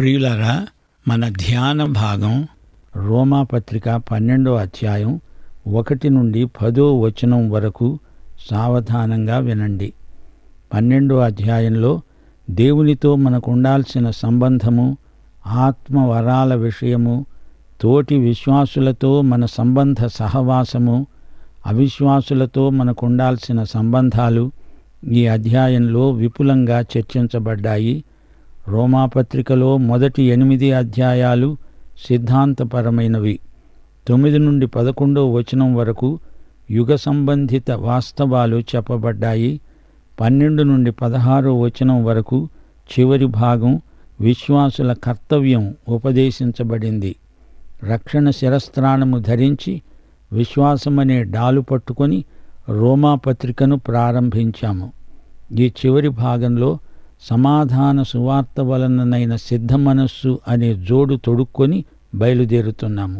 ప్రియులరా మన ధ్యాన భాగం రోమాపత్రిక పన్నెండో అధ్యాయం ఒకటి నుండి పదో వచనం వరకు సావధానంగా వినండి పన్నెండో అధ్యాయంలో దేవునితో మనకు ఉండాల్సిన సంబంధము ఆత్మ వరాల విషయము తోటి విశ్వాసులతో మన సంబంధ సహవాసము అవిశ్వాసులతో మనకు ఉండాల్సిన సంబంధాలు ఈ అధ్యాయంలో విపులంగా చర్చించబడ్డాయి రోమాపత్రికలో మొదటి ఎనిమిది అధ్యాయాలు సిద్ధాంతపరమైనవి తొమ్మిది నుండి పదకొండో వచనం వరకు యుగ సంబంధిత వాస్తవాలు చెప్పబడ్డాయి పన్నెండు నుండి పదహారో వచనం వరకు చివరి భాగం విశ్వాసుల కర్తవ్యం ఉపదేశించబడింది రక్షణ శిరస్త్రాణము ధరించి విశ్వాసమనే డాలు పట్టుకొని రోమాపత్రికను ప్రారంభించాము ఈ చివరి భాగంలో సమాధాన సువార్త వలననైన సిద్ధ మనస్సు అనే జోడు తొడుక్కొని బయలుదేరుతున్నాము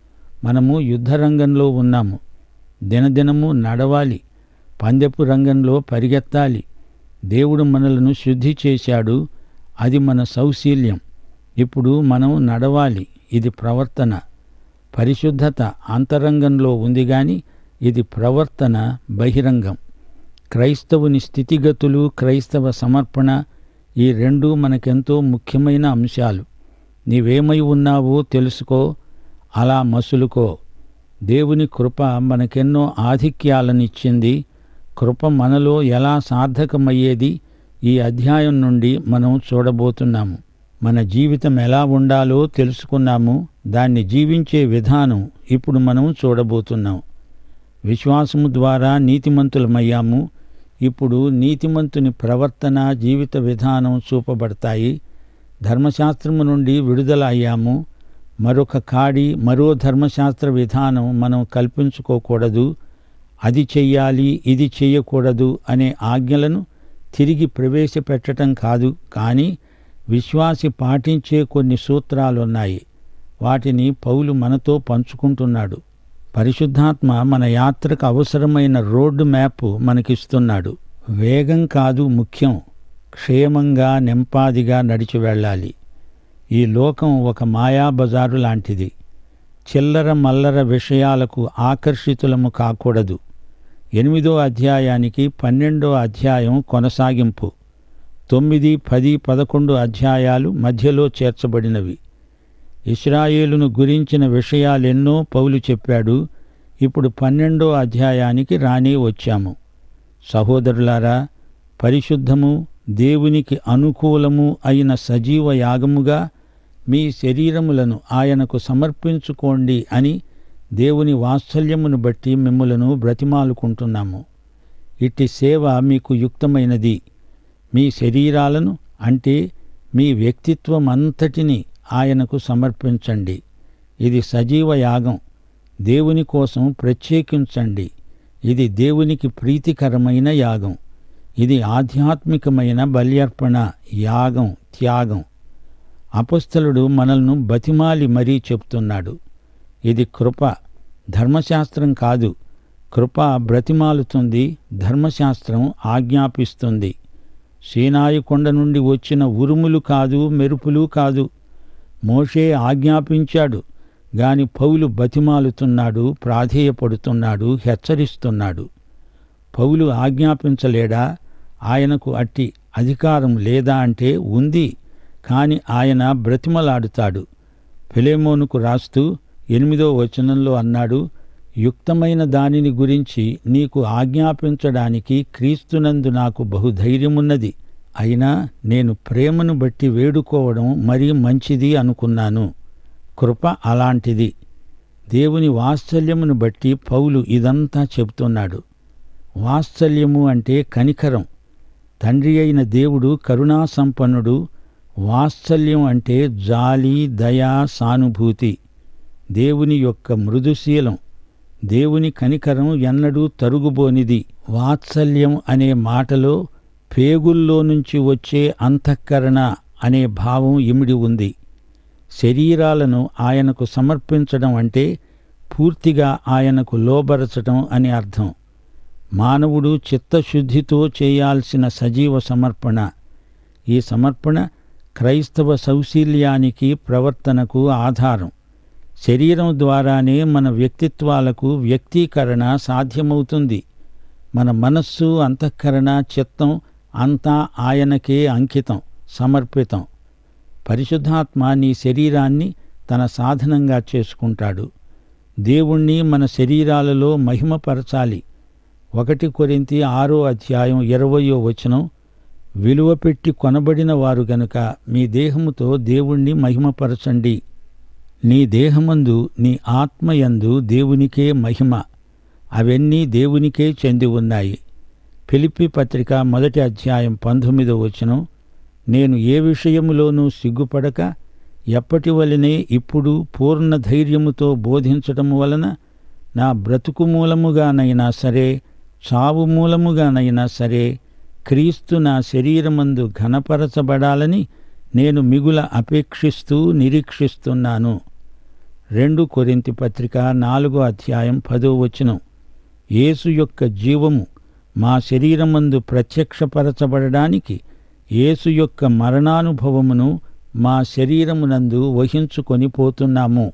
మనము యుద్ధరంగంలో ఉన్నాము దినదినము నడవాలి పందెపు రంగంలో పరిగెత్తాలి దేవుడు మనలను శుద్ధి చేశాడు అది మన సౌశీల్యం ఇప్పుడు మనం నడవాలి ఇది ప్రవర్తన పరిశుద్ధత అంతరంగంలో ఉంది గాని ఇది ప్రవర్తన బహిరంగం క్రైస్తవుని స్థితిగతులు క్రైస్తవ సమర్పణ ఈ రెండు మనకెంతో ముఖ్యమైన అంశాలు నీవేమై ఉన్నావో తెలుసుకో అలా మసులుకో దేవుని కృప మనకెన్నో ఆధిక్యాలనిచ్చింది కృప మనలో ఎలా సార్థకమయ్యేది ఈ అధ్యాయం నుండి మనం చూడబోతున్నాము మన జీవితం ఎలా ఉండాలో తెలుసుకున్నాము దాన్ని జీవించే విధానం ఇప్పుడు మనం చూడబోతున్నాం విశ్వాసము ద్వారా నీతిమంతులమయ్యాము ఇప్పుడు నీతిమంతుని ప్రవర్తన జీవిత విధానం చూపబడతాయి ధర్మశాస్త్రము నుండి విడుదల అయ్యాము మరొక కాడి మరో ధర్మశాస్త్ర విధానం మనం కల్పించుకోకూడదు అది చెయ్యాలి ఇది చెయ్యకూడదు అనే ఆజ్ఞలను తిరిగి ప్రవేశపెట్టడం కాదు కానీ విశ్వాసి పాటించే కొన్ని సూత్రాలున్నాయి వాటిని పౌలు మనతో పంచుకుంటున్నాడు పరిశుద్ధాత్మ మన యాత్రకు అవసరమైన రోడ్డు మ్యాప్ మనకిస్తున్నాడు వేగం కాదు ముఖ్యం క్షేమంగా నెంపాదిగా నడిచి వెళ్ళాలి ఈ లోకం ఒక మాయా బజారు లాంటిది చిల్లర మల్లర విషయాలకు ఆకర్షితులము కాకూడదు ఎనిమిదో అధ్యాయానికి పన్నెండో అధ్యాయం కొనసాగింపు తొమ్మిది పది పదకొండు అధ్యాయాలు మధ్యలో చేర్చబడినవి ఇస్రాయేలును గురించిన విషయాలెన్నో పౌలు చెప్పాడు ఇప్పుడు పన్నెండో అధ్యాయానికి రాని వచ్చాము సహోదరులారా పరిశుద్ధము దేవునికి అనుకూలము అయిన సజీవ యాగముగా మీ శరీరములను ఆయనకు సమర్పించుకోండి అని దేవుని వాత్సల్యమును బట్టి మిమ్ములను బ్రతిమాలుకుంటున్నాము ఇట్టి సేవ మీకు యుక్తమైనది మీ శరీరాలను అంటే మీ వ్యక్తిత్వం అంతటిని ఆయనకు సమర్పించండి ఇది సజీవ యాగం దేవుని కోసం ప్రత్యేకించండి ఇది దేవునికి ప్రీతికరమైన యాగం ఇది ఆధ్యాత్మికమైన బల్యర్పణ యాగం త్యాగం అపస్థలుడు మనల్ని బతిమాలి మరీ చెప్తున్నాడు ఇది కృప ధర్మశాస్త్రం కాదు కృప బ్రతిమాలుతుంది ధర్మశాస్త్రం ఆజ్ఞాపిస్తుంది సీనాయి కొండ నుండి వచ్చిన ఉరుములు కాదు మెరుపులు కాదు మోషే ఆజ్ఞాపించాడు గాని పౌలు బతిమాలుతున్నాడు ప్రాధేయపడుతున్నాడు హెచ్చరిస్తున్నాడు పౌలు ఆజ్ఞాపించలేడా ఆయనకు అట్టి అధికారం లేదా అంటే ఉంది కాని ఆయన బ్రతిమలాడుతాడు ఫిలేమోనుకు రాస్తూ ఎనిమిదో వచనంలో అన్నాడు యుక్తమైన దానిని గురించి నీకు ఆజ్ఞాపించడానికి క్రీస్తునందు నాకు బహుధైర్యమున్నది అయినా నేను ప్రేమను బట్టి వేడుకోవడం మరీ మంచిది అనుకున్నాను కృప అలాంటిది దేవుని వాత్సల్యమును బట్టి పౌలు ఇదంతా చెబుతున్నాడు వాత్సల్యము అంటే కనికరం తండ్రి అయిన దేవుడు కరుణాసంపన్నుడు వాత్సల్యం అంటే జాలి దయా సానుభూతి దేవుని యొక్క మృదుశీలం దేవుని కనికరం ఎన్నడూ తరుగుబోనిది వాత్సల్యం అనే మాటలో పేగుల్లో నుంచి వచ్చే అంతఃకరణ అనే భావం ఇమిడి ఉంది శరీరాలను ఆయనకు సమర్పించడం అంటే పూర్తిగా ఆయనకు లోబరచడం అని అర్థం మానవుడు చిత్తశుద్ధితో చేయాల్సిన సజీవ సమర్పణ ఈ సమర్పణ క్రైస్తవ సౌశీల్యానికి ప్రవర్తనకు ఆధారం శరీరం ద్వారానే మన వ్యక్తిత్వాలకు వ్యక్తీకరణ సాధ్యమవుతుంది మన మనస్సు అంతఃకరణ చిత్తం అంతా ఆయనకే అంకితం సమర్పితం పరిశుద్ధాత్మ నీ శరీరాన్ని తన సాధనంగా చేసుకుంటాడు దేవుణ్ణి మన శరీరాలలో మహిమపరచాలి ఒకటి కొరింతి ఆరో అధ్యాయం ఇరవయో వచనం విలువ పెట్టి కొనబడిన వారు గనుక మీ దేహముతో దేవుణ్ణి మహిమపరచండి నీ దేహమందు నీ ఆత్మయందు దేవునికే మహిమ అవన్నీ దేవునికే చెంది ఉన్నాయి ఫిలిప్పి పత్రిక మొదటి అధ్యాయం పంతొమ్మిదో వచనం నేను ఏ విషయములోనూ సిగ్గుపడక ఎప్పటి వలనే ఇప్పుడు పూర్ణ ధైర్యముతో బోధించటం వలన నా బ్రతుకు మూలముగానైనా సరే చావు మూలముగానైనా సరే క్రీస్తు నా శరీరమందు ఘనపరచబడాలని నేను మిగుల అపేక్షిస్తూ నిరీక్షిస్తున్నాను రెండు కొరింతి పత్రిక నాలుగో అధ్యాయం పదో వచనం యేసు యొక్క జీవము మా శరీరమందు ప్రత్యక్షపరచబడడానికి యేసు యొక్క మరణానుభవమును మా శరీరమునందు వహించుకొని పోతున్నాము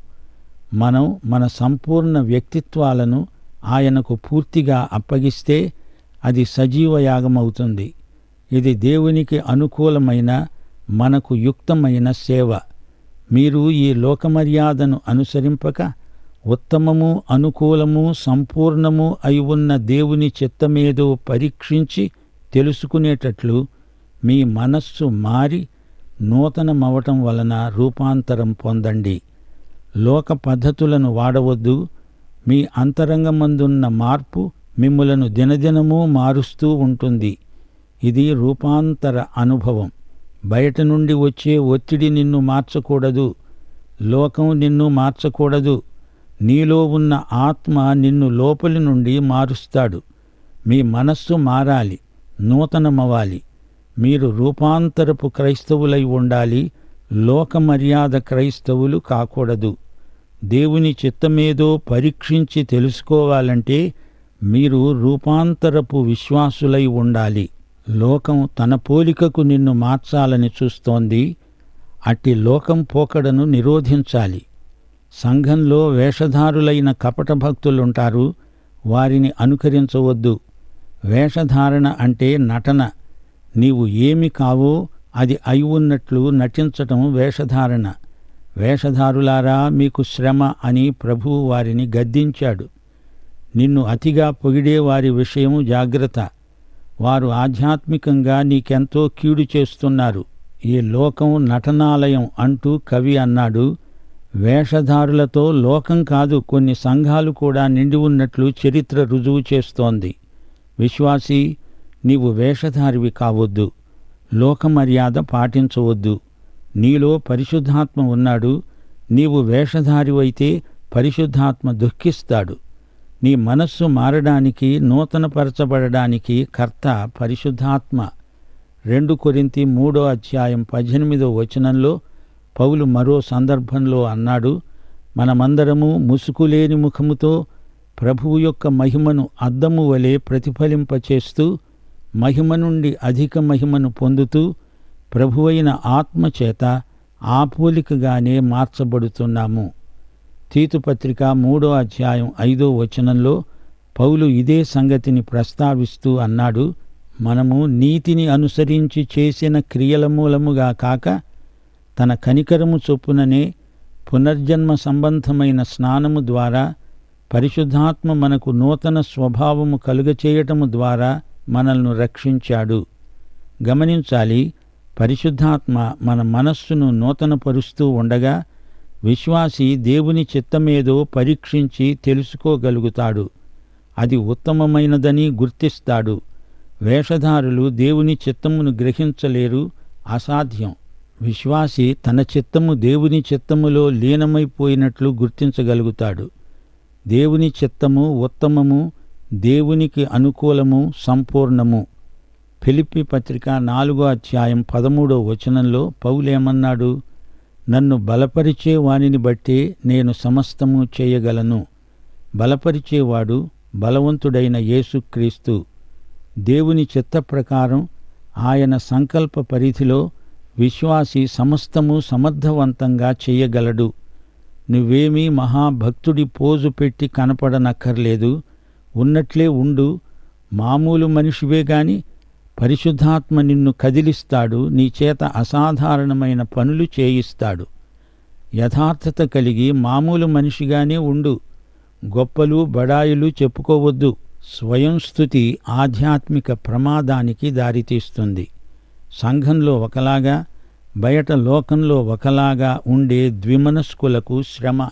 మనం మన సంపూర్ణ వ్యక్తిత్వాలను ఆయనకు పూర్తిగా అప్పగిస్తే అది సజీవ యాగమవుతుంది ఇది దేవునికి అనుకూలమైన మనకు యుక్తమైన సేవ మీరు ఈ లోకమర్యాదను అనుసరింపక ఉత్తమము అనుకూలము సంపూర్ణము అయి ఉన్న దేవుని చిత్తమేదో పరీక్షించి తెలుసుకునేటట్లు మీ మనస్సు మారి నూతనమవటం వలన రూపాంతరం పొందండి లోక పద్ధతులను వాడవద్దు మీ అంతరంగమందున్న మార్పు మిమ్ములను దినదినము మారుస్తూ ఉంటుంది ఇది రూపాంతర అనుభవం బయట నుండి వచ్చే ఒత్తిడి నిన్ను మార్చకూడదు లోకం నిన్ను మార్చకూడదు నీలో ఉన్న ఆత్మ నిన్ను లోపలి నుండి మారుస్తాడు మీ మనస్సు మారాలి నూతనమవ్వాలి మీరు రూపాంతరపు క్రైస్తవులై ఉండాలి లోక మర్యాద క్రైస్తవులు కాకూడదు దేవుని చిత్తమేదో పరీక్షించి తెలుసుకోవాలంటే మీరు రూపాంతరపు విశ్వాసులై ఉండాలి లోకం తన పోలికకు నిన్ను మార్చాలని చూస్తోంది అట్టి లోకం పోకడను నిరోధించాలి సంఘంలో వేషధారులైన కపట భక్తులుంటారు వారిని అనుకరించవద్దు వేషధారణ అంటే నటన నీవు ఏమి కావో అది అయి ఉన్నట్లు నటించటం వేషధారణ వేషధారులారా మీకు శ్రమ అని ప్రభువు వారిని గద్దించాడు నిన్ను అతిగా పొగిడే వారి విషయం జాగ్రత్త వారు ఆధ్యాత్మికంగా నీకెంతో కీడు చేస్తున్నారు ఈ లోకం నటనాలయం అంటూ కవి అన్నాడు వేషధారులతో లోకం కాదు కొన్ని సంఘాలు కూడా నిండి ఉన్నట్లు చరిత్ర రుజువు చేస్తోంది విశ్వాసి నీవు వేషధారివి కావద్దు లోకమర్యాద పాటించవద్దు నీలో పరిశుద్ధాత్మ ఉన్నాడు నీవు వేషధారివైతే పరిశుద్ధాత్మ దుఃఖిస్తాడు నీ మనస్సు మారడానికి నూతనపరచబడడానికి కర్త పరిశుద్ధాత్మ రెండు కొరింతి మూడో అధ్యాయం పద్దెనిమిదో వచనంలో పౌలు మరో సందర్భంలో అన్నాడు మనమందరము ముసుకులేని ముఖముతో ప్రభువు యొక్క మహిమను అద్దము వలె ప్రతిఫలింపచేస్తూ మహిమ నుండి అధిక మహిమను పొందుతూ ప్రభువైన ఆత్మచేత ఆ పోలికగానే మార్చబడుతున్నాము తీతుపత్రిక మూడో అధ్యాయం ఐదో వచనంలో పౌలు ఇదే సంగతిని ప్రస్తావిస్తూ అన్నాడు మనము నీతిని అనుసరించి చేసిన క్రియల మూలముగా కాక తన కనికరము చొప్పుననే పునర్జన్మ సంబంధమైన స్నానము ద్వారా పరిశుద్ధాత్మ మనకు నూతన స్వభావము కలుగచేయటము ద్వారా మనల్ని రక్షించాడు గమనించాలి పరిశుద్ధాత్మ మన మనస్సును నూతనపరుస్తూ ఉండగా విశ్వాసి దేవుని చిత్తమేదో పరీక్షించి తెలుసుకోగలుగుతాడు అది ఉత్తమమైనదని గుర్తిస్తాడు వేషధారులు దేవుని చిత్తమును గ్రహించలేరు అసాధ్యం విశ్వాసి తన చిత్తము దేవుని చిత్తములో లీనమైపోయినట్లు గుర్తించగలుగుతాడు దేవుని చిత్తము ఉత్తమము దేవునికి అనుకూలము సంపూర్ణము ఫిలిప్పి పత్రిక నాలుగో అధ్యాయం పదమూడో వచనంలో పౌలేమన్నాడు నన్ను బలపరిచే వానిని బట్టే నేను సమస్తము చేయగలను బలపరిచేవాడు బలవంతుడైన యేసుక్రీస్తు దేవుని చిత్త ప్రకారం ఆయన సంకల్ప పరిధిలో విశ్వాసి సమస్తము సమర్థవంతంగా చేయగలడు నువ్వేమీ మహాభక్తుడి పోజు పెట్టి కనపడనక్కర్లేదు ఉన్నట్లే ఉండు మామూలు మనిషివే గాని పరిశుద్ధాత్మ నిన్ను కదిలిస్తాడు నీ చేత అసాధారణమైన పనులు చేయిస్తాడు యథార్థత కలిగి మామూలు మనిషిగానే ఉండు గొప్పలు బడాయిలు చెప్పుకోవద్దు స్వయం స్థుతి ఆధ్యాత్మిక ప్రమాదానికి దారితీస్తుంది సంఘంలో ఒకలాగా బయట లోకంలో ఒకలాగా ఉండే ద్విమనస్కులకు శ్రమ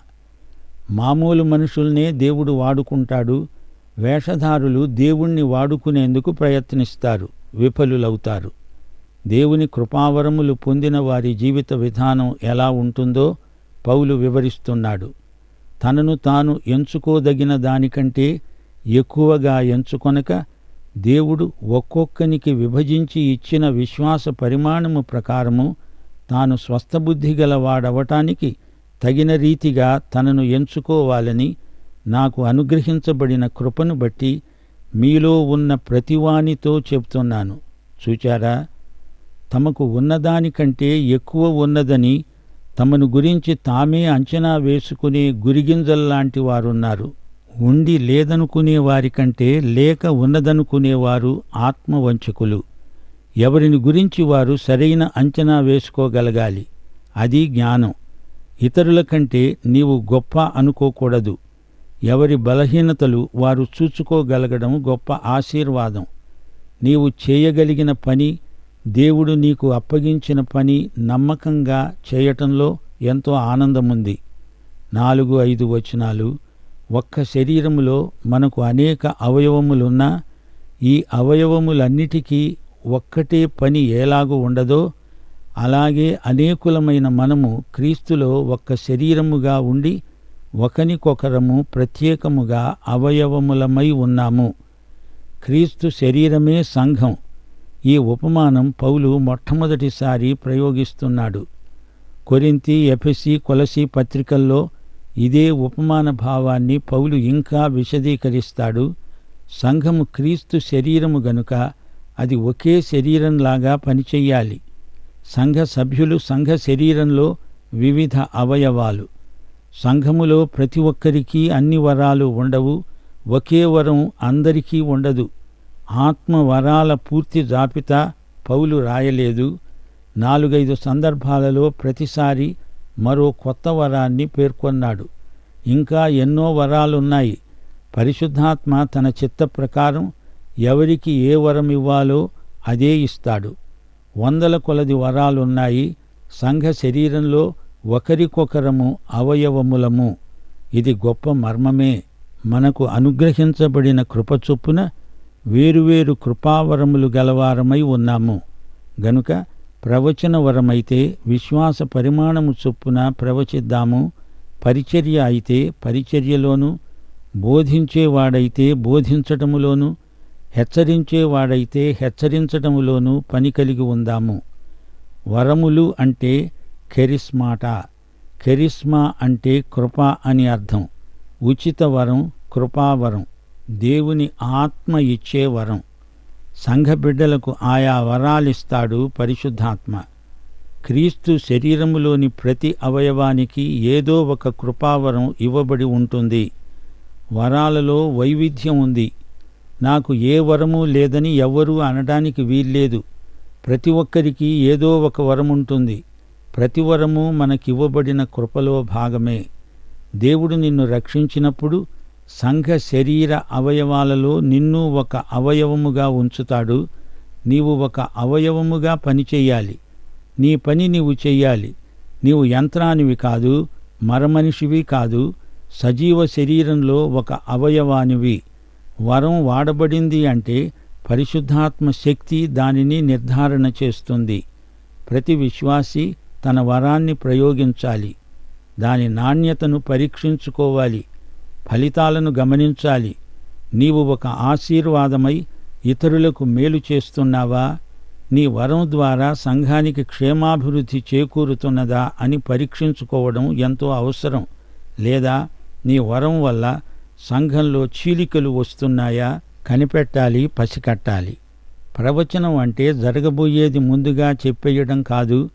మామూలు మనుషుల్నే దేవుడు వాడుకుంటాడు వేషధారులు దేవుణ్ణి వాడుకునేందుకు ప్రయత్నిస్తారు విఫలులవుతారు దేవుని కృపావరములు పొందిన వారి జీవిత విధానం ఎలా ఉంటుందో పౌలు వివరిస్తున్నాడు తనను తాను ఎంచుకోదగిన దానికంటే ఎక్కువగా ఎంచుకొనక దేవుడు ఒక్కొక్కనికి విభజించి ఇచ్చిన విశ్వాస పరిమాణము ప్రకారము తాను స్వస్థబుద్ధి గలవాడవటానికి తగిన రీతిగా తనను ఎంచుకోవాలని నాకు అనుగ్రహించబడిన కృపను బట్టి మీలో ఉన్న ప్రతివానితో చెప్తున్నాను చూచారా తమకు ఉన్నదానికంటే ఎక్కువ ఉన్నదని తమను గురించి తామే అంచనా వేసుకునే గురిగింజల్లాంటి వారున్నారు ఉండి లేదనుకునే వారికంటే లేక ఉన్నదనుకునేవారు ఆత్మవంచకులు ఎవరిని గురించి వారు సరైన అంచనా వేసుకోగలగాలి అది జ్ఞానం ఇతరుల కంటే నీవు గొప్ప అనుకోకూడదు ఎవరి బలహీనతలు వారు చూచుకోగలగడం గొప్ప ఆశీర్వాదం నీవు చేయగలిగిన పని దేవుడు నీకు అప్పగించిన పని నమ్మకంగా చేయటంలో ఎంతో ఆనందముంది నాలుగు ఐదు వచనాలు ఒక్క శరీరములో మనకు అనేక అవయవములున్నా ఈ అవయవములన్నిటికీ ఒక్కటే పని ఎలాగూ ఉండదో అలాగే అనేకులమైన మనము క్రీస్తులో ఒక్క శరీరముగా ఉండి ఒకనికొకరము ప్రత్యేకముగా అవయవములమై ఉన్నాము క్రీస్తు శరీరమే సంఘం ఈ ఉపమానం పౌలు మొట్టమొదటిసారి ప్రయోగిస్తున్నాడు కొరింతి ఎఫెసి కొలసి పత్రికల్లో ఇదే ఉపమాన భావాన్ని పౌలు ఇంకా విశదీకరిస్తాడు సంఘము క్రీస్తు శరీరము గనుక అది ఒకే శరీరంలాగా పనిచెయ్యాలి సంఘ సభ్యులు సంఘ శరీరంలో వివిధ అవయవాలు సంఘములో ప్రతి ఒక్కరికి అన్ని వరాలు ఉండవు ఒకే వరం అందరికీ ఉండదు ఆత్మ వరాల పూర్తి జాబితా పౌలు రాయలేదు నాలుగైదు సందర్భాలలో ప్రతిసారి మరో కొత్త వరాన్ని పేర్కొన్నాడు ఇంకా ఎన్నో వరాలున్నాయి పరిశుద్ధాత్మ తన చిత్త ప్రకారం ఎవరికి ఏ వరం ఇవ్వాలో అదే ఇస్తాడు వందల కొలది వరాలున్నాయి సంఘ శరీరంలో ఒకరికొకరము అవయవములము ఇది గొప్ప మర్మమే మనకు అనుగ్రహించబడిన కృప చొప్పున వేరువేరు కృపావరములు గలవారమై ఉన్నాము గనుక ప్రవచన వరమైతే విశ్వాస పరిమాణము చొప్పున ప్రవచిద్దాము పరిచర్య అయితే పరిచర్యలోను బోధించేవాడైతే బోధించటములోను హెచ్చరించేవాడైతే హెచ్చరించటములోనూ పని కలిగి ఉందాము వరములు అంటే కెరిస్మాటా కెరిస్మా అంటే కృప అని అర్థం ఉచిత వరం కృపావరం దేవుని ఆత్మ ఇచ్చే వరం సంఘ బిడ్డలకు ఆయా వరాలిస్తాడు పరిశుద్ధాత్మ క్రీస్తు శరీరములోని ప్రతి అవయవానికి ఏదో ఒక కృపావరం ఇవ్వబడి ఉంటుంది వరాలలో వైవిధ్యం ఉంది నాకు ఏ వరము లేదని ఎవ్వరూ అనడానికి వీల్లేదు ప్రతి ఒక్కరికి ఏదో ఒక వరం ఉంటుంది ప్రతి వరము మనకివ్వబడిన కృపలో భాగమే దేవుడు నిన్ను రక్షించినప్పుడు సంఘ శరీర అవయవాలలో నిన్ను ఒక అవయవముగా ఉంచుతాడు నీవు ఒక అవయవముగా పనిచేయాలి నీ పని నీవు చెయ్యాలి నీవు యంత్రానివి కాదు మరమనిషివి కాదు సజీవ శరీరంలో ఒక అవయవానివి వరం వాడబడింది అంటే పరిశుద్ధాత్మ శక్తి దానిని నిర్ధారణ చేస్తుంది ప్రతి విశ్వాసి తన వరాన్ని ప్రయోగించాలి దాని నాణ్యతను పరీక్షించుకోవాలి ఫలితాలను గమనించాలి నీవు ఒక ఆశీర్వాదమై ఇతరులకు మేలు చేస్తున్నావా నీ వరం ద్వారా సంఘానికి క్షేమాభివృద్ధి చేకూరుతున్నదా అని పరీక్షించుకోవడం ఎంతో అవసరం లేదా నీ వరం వల్ల సంఘంలో చీలికలు వస్తున్నాయా కనిపెట్టాలి పసికట్టాలి ప్రవచనం అంటే జరగబోయేది ముందుగా చెప్పేయడం కాదు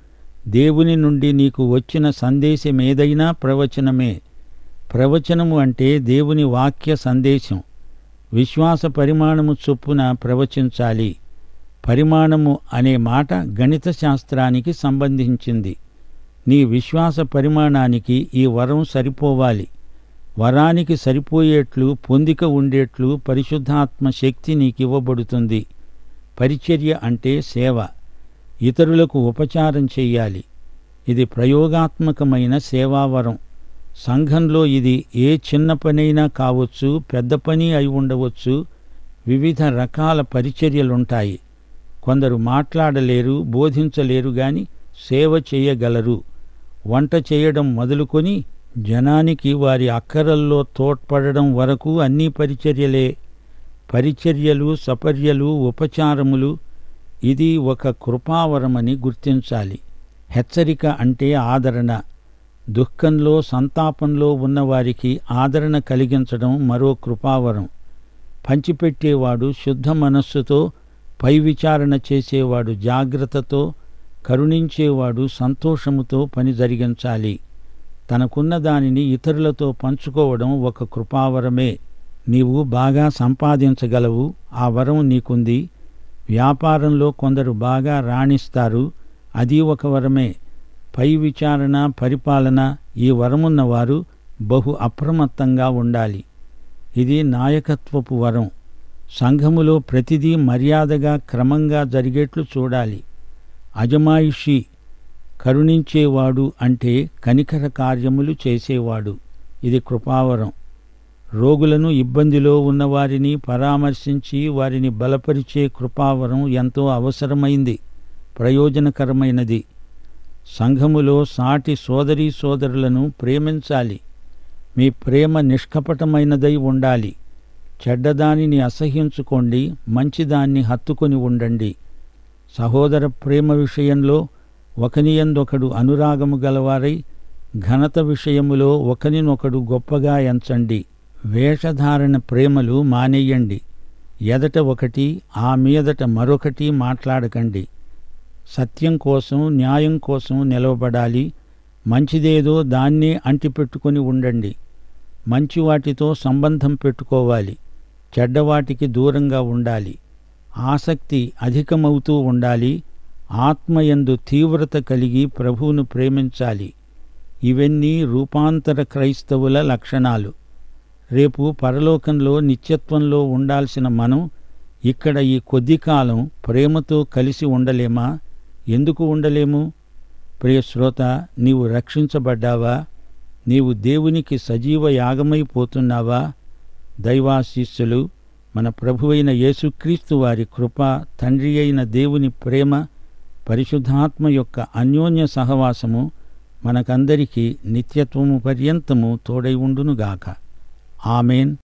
దేవుని నుండి నీకు వచ్చిన సందేశమేదైనా ప్రవచనమే ప్రవచనము అంటే దేవుని వాక్య సందేశం విశ్వాస పరిమాణము చొప్పున ప్రవచించాలి పరిమాణము అనే మాట గణిత శాస్త్రానికి సంబంధించింది నీ విశ్వాస పరిమాణానికి ఈ వరం సరిపోవాలి వరానికి సరిపోయేట్లు పొందిక ఉండేట్లు పరిశుద్ధాత్మ శక్తి నీకివ్వబడుతుంది పరిచర్య అంటే సేవ ఇతరులకు ఉపచారం చెయ్యాలి ఇది ప్రయోగాత్మకమైన సేవావరం సంఘంలో ఇది ఏ చిన్న పనైనా కావచ్చు పెద్ద పని అయి ఉండవచ్చు వివిధ రకాల పరిచర్యలుంటాయి కొందరు మాట్లాడలేరు బోధించలేరు గాని సేవ చేయగలరు వంట చేయడం మొదలుకొని జనానికి వారి అక్కరల్లో తోడ్పడడం వరకు అన్నీ పరిచర్యలే పరిచర్యలు సపర్యలు ఉపచారములు ఇది ఒక కృపావరమని గుర్తించాలి హెచ్చరిక అంటే ఆదరణ దుఃఖంలో సంతాపంలో ఉన్నవారికి ఆదరణ కలిగించడం మరో కృపావరం పంచిపెట్టేవాడు శుద్ధ మనస్సుతో పై విచారణ చేసేవాడు జాగ్రత్తతో కరుణించేవాడు సంతోషముతో పని జరిగించాలి తనకున్న దానిని ఇతరులతో పంచుకోవడం ఒక కృపావరమే నీవు బాగా సంపాదించగలవు ఆ వరం నీకుంది వ్యాపారంలో కొందరు బాగా రాణిస్తారు అది ఒక వరమే పై విచారణ పరిపాలన ఈ వరమున్నవారు బహు అప్రమత్తంగా ఉండాలి ఇది నాయకత్వపు వరం సంఘములో ప్రతిదీ మర్యాదగా క్రమంగా జరిగేట్లు చూడాలి అజమాయిషి కరుణించేవాడు అంటే కనికర కార్యములు చేసేవాడు ఇది కృపావరం రోగులను ఇబ్బందిలో ఉన్నవారిని పరామర్శించి వారిని బలపరిచే కృపావరం ఎంతో అవసరమైంది ప్రయోజనకరమైనది సంఘములో సాటి సోదరీ సోదరులను ప్రేమించాలి మీ ప్రేమ నిష్కపటమైనదై ఉండాలి చెడ్డదానిని అసహ్యించుకోండి మంచిదాన్ని హత్తుకొని ఉండండి సహోదర ప్రేమ విషయంలో ఒకనియందొకడు అనురాగము గలవారై ఘనత విషయములో ఒకనినొకడు గొప్పగా ఎంచండి వేషధారణ ప్రేమలు మానేయండి ఎదట ఒకటి ఆ మీదట మరొకటి మాట్లాడకండి సత్యం కోసం న్యాయం కోసం నిలవబడాలి మంచిదేదో దాన్నే అంటిపెట్టుకొని ఉండండి మంచి వాటితో సంబంధం పెట్టుకోవాలి చెడ్డవాటికి దూరంగా ఉండాలి ఆసక్తి అధికమవుతూ ఉండాలి ఆత్మయందు తీవ్రత కలిగి ప్రభువును ప్రేమించాలి ఇవన్నీ రూపాంతర క్రైస్తవుల లక్షణాలు రేపు పరలోకంలో నిత్యత్వంలో ఉండాల్సిన మనం ఇక్కడ ఈ కొద్ది కాలం ప్రేమతో కలిసి ఉండలేమా ఎందుకు ఉండలేము ప్రియ శ్రోత నీవు రక్షించబడ్డావా నీవు దేవునికి సజీవ యాగమైపోతున్నావా దైవాశీస్సులు మన ప్రభువైన యేసుక్రీస్తు వారి కృప తండ్రి అయిన దేవుని ప్రేమ పరిశుద్ధాత్మ యొక్క అన్యోన్య సహవాసము మనకందరికీ నిత్యత్వము పర్యంతము తోడై ఉండునుగాక ఆమెన్